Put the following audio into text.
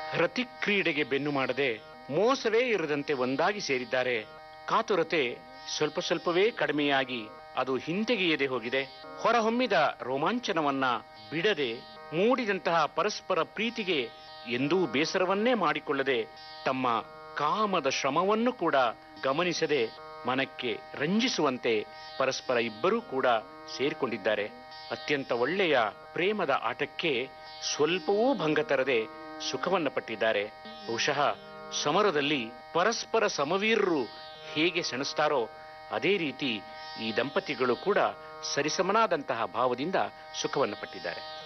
ರತಿ ಕ್ರೀಡೆಗೆ ಬೆನ್ನು ಮಾಡದೆ ಮೋಸವೇ ಇರದಂತೆ ಒಂದಾಗಿ ಸೇರಿದ್ದಾರೆ ಕಾತುರತೆ ಸ್ವಲ್ಪ ಸ್ವಲ್ಪವೇ ಕಡಿಮೆಯಾಗಿ ಅದು ಹಿಂತೆಗೆಯದೆ ಹೋಗಿದೆ ಹೊರಹೊಮ್ಮಿದ ರೋಮಾಂಚನವನ್ನ ಬಿಡದೆ ಮೂಡಿದಂತಹ ಪರಸ್ಪರ ಪ್ರೀತಿಗೆ ಎಂದೂ ಬೇಸರವನ್ನೇ ಮಾಡಿಕೊಳ್ಳದೆ ತಮ್ಮ ಕಾಮದ ಶ್ರಮವನ್ನು ಕೂಡ ಗಮನಿಸದೆ ಮನಕ್ಕೆ ರಂಜಿಸುವಂತೆ ಪರಸ್ಪರ ಇಬ್ಬರೂ ಕೂಡ ಸೇರಿಕೊಂಡಿದ್ದಾರೆ ಅತ್ಯಂತ ಒಳ್ಳೆಯ ಪ್ರೇಮದ ಆಟಕ್ಕೆ ಸ್ವಲ್ಪವೂ ಭಂಗ ತರದೆ ಸುಖವನ್ನ ಪಟ್ಟಿದ್ದಾರೆ ಬಹುಶಃ ಸಮರದಲ್ಲಿ ಪರಸ್ಪರ ಸಮವೀರರು ಹೇಗೆ ಸೆಣಸ್ತಾರೋ ಅದೇ ರೀತಿ ಈ ದಂಪತಿಗಳು ಕೂಡ ಸರಿಸಮನಾದಂತಹ ಭಾವದಿಂದ ಸುಖವನ್ನು ಪಟ್ಟಿದ್ದಾರೆ